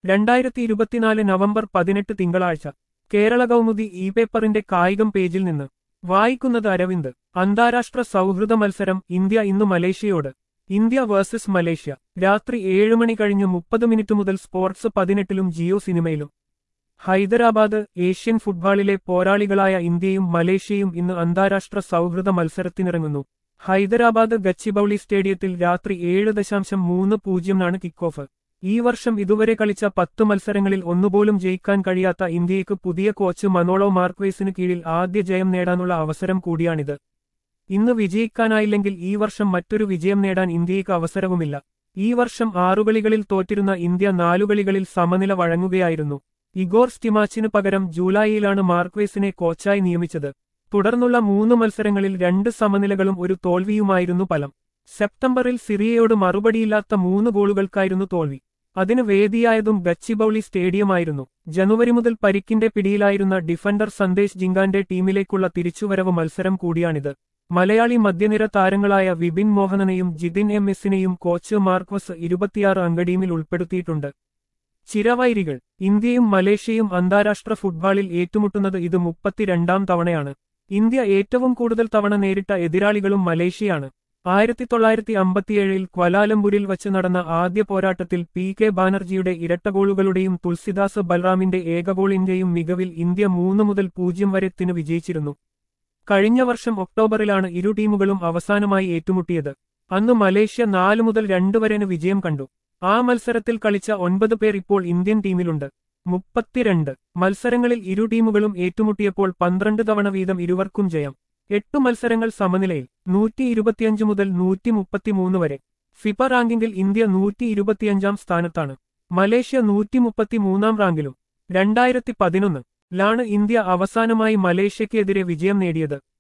രണ്ടായിരത്തി ഇരുപത്തിനാല് നവംബർ പതിനെട്ട് തിങ്കളാഴ്ച കേരള കൗമുദി ഇ പേപ്പറിന്റെ കായികം പേജിൽ നിന്ന് വായിക്കുന്നത് അരവിന്ദ് അന്താരാഷ്ട്ര സൗഹൃദ മത്സരം ഇന്ത്യ ഇന്ന് മലേഷ്യയോട് ഇന്ത്യ വേഴ്സസ് മലേഷ്യ രാത്രി ഏഴ് മണി കഴിഞ്ഞ് മുപ്പത് മിനിറ്റ് മുതൽ സ്പോർട്സ് പതിനെട്ടിലും ജിയോ സിനിമയിലും ഹൈദരാബാദ് ഏഷ്യൻ ഫുട്ബോളിലെ പോരാളികളായ ഇന്ത്യയും മലേഷ്യയും ഇന്ന് അന്താരാഷ്ട്ര സൗഹൃദ മത്സരത്തിനിറങ്ങുന്നു ഹൈദരാബാദ് ഗച്ചിബൌളി സ്റ്റേഡിയത്തിൽ രാത്രി ഏഴ് ദശാംശം മൂന്ന് പൂജ്യംനാണ് കിക്ക് ഓഫ് ഈ വർഷം ഇതുവരെ കളിച്ച പത്ത് മത്സരങ്ങളിൽ ഒന്നുപോലും ജയിക്കാൻ കഴിയാത്ത ഇന്ത്യയ്ക്ക് പുതിയ കോച്ച് മനോളോ മാർക്വേസിന് കീഴിൽ ആദ്യ ജയം നേടാനുള്ള അവസരം കൂടിയാണിത് ഇന്ന് വിജയിക്കാനായില്ലെങ്കിൽ ഈ വർഷം മറ്റൊരു വിജയം നേടാൻ ഇന്ത്യയ്ക്ക് അവസരവുമില്ല ഈ വർഷം ആറുകളികളിൽ തോറ്റിരുന്ന ഇന്ത്യ നാലുകളികളിൽ സമനില വഴങ്ങുകയായിരുന്നു ഇഗോർ സ്റ്റിമാച്ചിന് പകരം ജൂലൈയിലാണ് മാർക്വേസിനെ കോച്ചായി നിയമിച്ചത് തുടർന്നുള്ള മൂന്ന് മത്സരങ്ങളിൽ രണ്ട് സമനിലകളും ഒരു തോൽവിയുമായിരുന്നു ഫലം സെപ്റ്റംബറിൽ സിറിയയോട് മറുപടിയില്ലാത്ത മൂന്ന് ഗോളുകൾക്കായിരുന്നു തോൽവി അതിന് വേദിയായതും ഗച്ചിബൌളി സ്റ്റേഡിയമായിരുന്നു ജനുവരി മുതൽ പരിക്കിന്റെ പിടിയിലായിരുന്ന ഡിഫൻഡർ സന്ദേശ് ജിങ്കാന്റെ ടീമിലേക്കുള്ള തിരിച്ചുവരവ് മത്സരം കൂടിയാണിത് മലയാളി മധ്യനിര താരങ്ങളായ വിപിൻ മോഹനനെയും ജിതിൻ എം എസിനെയും കോച്ച് മാർക്വസ് ഇരുപത്തിയാറ് അംഗ ടീമിൽ ഉൾപ്പെടുത്തിയിട്ടുണ്ട് ചിരവൈരികൾ ഇന്ത്യയും മലേഷ്യയും അന്താരാഷ്ട്ര ഫുട്ബോളിൽ ഏറ്റുമുട്ടുന്നത് ഇത് മുപ്പത്തിരണ്ടാം തവണയാണ് ഇന്ത്യ ഏറ്റവും കൂടുതൽ തവണ നേരിട്ട എതിരാളികളും മലേഷ്യയാണ് ആയിരത്തി തൊള്ളായിരത്തി അമ്പത്തിയേഴിൽ ക്വലാലംപൂരിൽ വച്ച് നടന്ന ആദ്യ പോരാട്ടത്തിൽ പി കെ ബാനർജിയുടെ ഇരട്ട ഗോളുകളുടെയും തുൾസിദാസ് ബൽറാമിന്റെ ഏകഗോളിന്റെയും മികവിൽ ഇന്ത്യ മൂന്ന് മുതൽ പൂജ്യം വരെത്തിന് വിജയിച്ചിരുന്നു കഴിഞ്ഞ വർഷം ഒക്ടോബറിലാണ് ഇരു ടീമുകളും അവസാനമായി ഏറ്റുമുട്ടിയത് അന്ന് മലേഷ്യ നാല് മുതൽ രണ്ട് വരെന് വിജയം കണ്ടു ആ മത്സരത്തിൽ കളിച്ച ഒൻപത് പേർ ഇപ്പോൾ ഇന്ത്യൻ ടീമിലുണ്ട് മുപ്പത്തിരണ്ട് മത്സരങ്ങളിൽ ഇരു ടീമുകളും ഏറ്റുമുട്ടിയപ്പോൾ പന്ത്രണ്ട് തവണ വീതം ഇരുവർക്കും ജയം എട്ടു മത്സരങ്ങൾ സമനിലയിൽ നൂറ്റി ഇരുപത്തിയഞ്ച് മുതൽ നൂറ്റി മുപ്പത്തിമൂന്ന് വരെ ഫിഫ റാങ്കിങ്ങിൽ ഇന്ത്യ നൂറ്റി ഇരുപത്തിയഞ്ചാം സ്ഥാനത്താണ് മലേഷ്യ നൂറ്റി മുപ്പത്തിമൂന്നാം റാങ്കിലും രണ്ടായിരത്തി പതിനൊന്ന് ലാണ് ഇന്ത്യ അവസാനമായി മലേഷ്യക്കെതിരെ വിജയം നേടിയത്